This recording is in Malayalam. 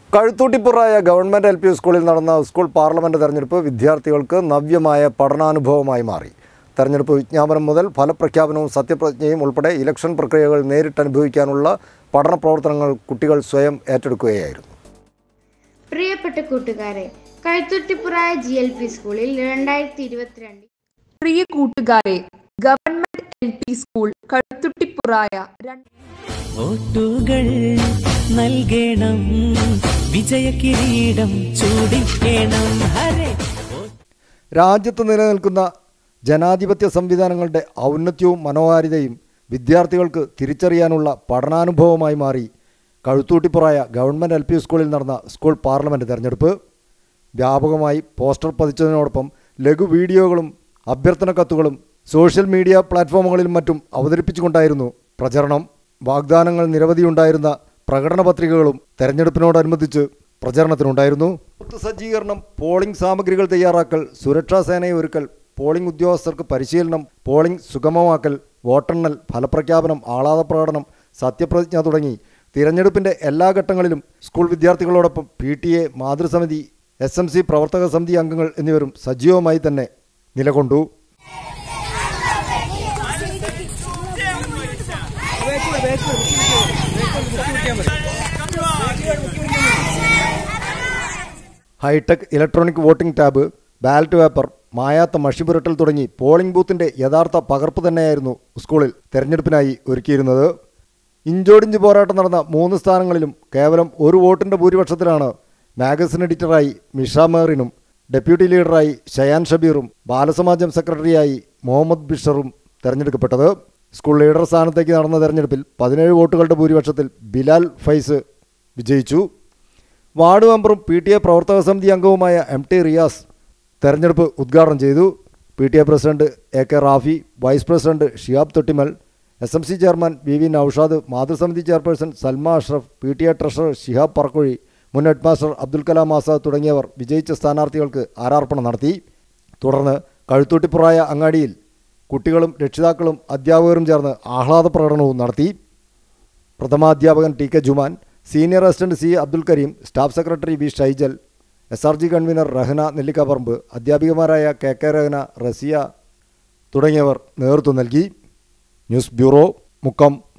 കഴുത്തൂട്ടിപ്പുറായ ഗവൺമെൻറ് എൽ പി സ്കൂളിൽ നടന്ന സ്കൂൾ പാർലമെൻറ്റ് തെരഞ്ഞെടുപ്പ് വിദ്യാർത്ഥികൾക്ക് നവ്യമായ പഠനാനുഭവമായി മാറി തെരഞ്ഞെടുപ്പ് വിജ്ഞാപനം മുതൽ ഫലപ്രഖ്യാപനവും സത്യപ്രതിജ്ഞയും ഉൾപ്പെടെ ഇലക്ഷൻ പ്രക്രിയകൾ നേരിട്ട് അനുഭവിക്കാനുള്ള പഠന പ്രവർത്തനങ്ങൾ കുട്ടികൾ സ്വയം ഏറ്റെടുക്കുകയായിരുന്നു പ്രിയപ്പെട്ട കൂട്ടുകാരെ കൈത്തുട്ടിപ്പുറായ ജി എൽ പി സ്കൂളിൽ രണ്ടായിരത്തി ഇരുപത്തിരണ്ട് പ്രിയ കൂട്ടുകാരെ ഗവൺമെന്റ് എൽ പി സ്കൂൾ കഴുത്തുട്ടിപ്പുറായ രണ്ട് വോട്ടുകൾ നൽകണം വിജയ കിരീടം ചൂടിക്കണം ഹരേ രാജ്യത്ത് നിലനിൽക്കുന്ന ജനാധിപത്യ സംവിധാനങ്ങളുടെ ഔന്നത്യവും മനോഹാരിതയും വിദ്യാർത്ഥികൾക്ക് തിരിച്ചറിയാനുള്ള പഠനാനുഭവമായി മാറി കഴുത്തൂട്ടിപ്പുറായ ഗവൺമെൻറ് എൽ പി സ്കൂളിൽ നടന്ന സ്കൂൾ പാർലമെൻറ്റ് തെരഞ്ഞെടുപ്പ് വ്യാപകമായി പോസ്റ്റർ പതിച്ചതിനോടൊപ്പം ലഘു വീഡിയോകളും അഭ്യർത്ഥന കത്തുകളും സോഷ്യൽ മീഡിയ പ്ലാറ്റ്ഫോമുകളിലും മറ്റും അവതരിപ്പിച്ചുകൊണ്ടായിരുന്നു പ്രചരണം വാഗ്ദാനങ്ങൾ നിരവധിയുണ്ടായിരുന്ന പ്രകടന പത്രികകളും തെരഞ്ഞെടുപ്പിനോടനുബന്ധിച്ച് പ്രചരണത്തിനുണ്ടായിരുന്നു ബൂത്ത് സജ്ജീകരണം പോളിംഗ് സാമഗ്രികൾ തയ്യാറാക്കൽ സുരക്ഷാ സേനയെ ഒരുക്കൽ പോളിംഗ് ഉദ്യോഗസ്ഥർക്ക് പരിശീലനം പോളിംഗ് സുഗമമാക്കൽ വോട്ടെണ്ണൽ ഫലപ്രഖ്യാപനം ആഹ്ലാദ പ്രകടനം സത്യപ്രതിജ്ഞ തുടങ്ങി തിരഞ്ഞെടുപ്പിൻ്റെ എല്ലാ ഘട്ടങ്ങളിലും സ്കൂൾ വിദ്യാർത്ഥികളോടൊപ്പം പി ടി എ മാതൃസമിതി എസ് എം സി പ്രവർത്തക സമിതി അംഗങ്ങൾ എന്നിവരും സജീവമായി തന്നെ നിലകൊണ്ടു hi tech electronic voting tab ballot paper മായാത്ത മഷി പുരട്ടൽ തുടങ്ങി പോളിംഗ് ബൂത്തിൻ്റെ യഥാർത്ഥ പകർപ്പ് തന്നെയായിരുന്നു സ്കൂളിൽ തെരഞ്ഞെടുപ്പിനായി ഒരുക്കിയിരുന്നത് ഇഞ്ചോടിഞ്ച് പോരാട്ടം നടന്ന മൂന്ന് സ്ഥാനങ്ങളിലും കേവലം ഒരു വോട്ടിൻ്റെ ഭൂരിപക്ഷത്തിലാണ് മാഗസിൻ എഡിറ്ററായി മിഷ മേറിനും ഡെപ്യൂട്ടി ലീഡറായി ഷയാൻ ഷബീറും ബാലസമാജം സെക്രട്ടറിയായി മുഹമ്മദ് ബിഷറും തെരഞ്ഞെടുക്കപ്പെട്ടത് സ്കൂൾ ലീഡർ സ്ഥാനത്തേക്ക് നടന്ന തെരഞ്ഞെടുപ്പിൽ പതിനേഴ് വോട്ടുകളുടെ ഭൂരിപക്ഷത്തിൽ ബിലാൽ ഫൈസ് വിജയിച്ചു വാർഡ് മെമ്പറും പി ടി എ പ്രവർത്തക സമിതി അംഗവുമായ എം ടി റിയാസ് തെരഞ്ഞെടുപ്പ് ഉദ്ഘാടനം ചെയ്തു P T A president A K Rafi vice president Shiyab Thottimal S M C chairman V V Naushad മാതൃസമിതി chairperson Salma Ashraf P T A treasurer Shihab Parakkuzhi മുൻ ഹെഡ് മാസ്റ്റർ അബ്ദുൽ കലാം ആസാദ് തുടങ്ങിയവർ വിജയിച്ച സ്ഥാനാർത്ഥികൾക്ക് ആരാർപ്പണം നടത്തി തുടർന്ന് കഴുത്തൂട്ടിപ്പുറായ അങ്ങാടിയിൽ കുട്ടികളും രക്ഷിതാക്കളും അധ്യാപകരും ചേർന്ന് ആഹ്ലാദ പ്രകടനവും നടത്തി പ്രഥമാധ്യാപകൻ T K Juman senior assistant C Abdul Kareem staff secretary V Shaijal S R G convener Rahana Nellikkaparamba അധ്യാപികമാരായ കെ കെ രഹന റസിയ തുടങ്ങിയവർ നേതൃത്വം നൽകി ന്യൂസ് ബ്യൂറോ മുക്കം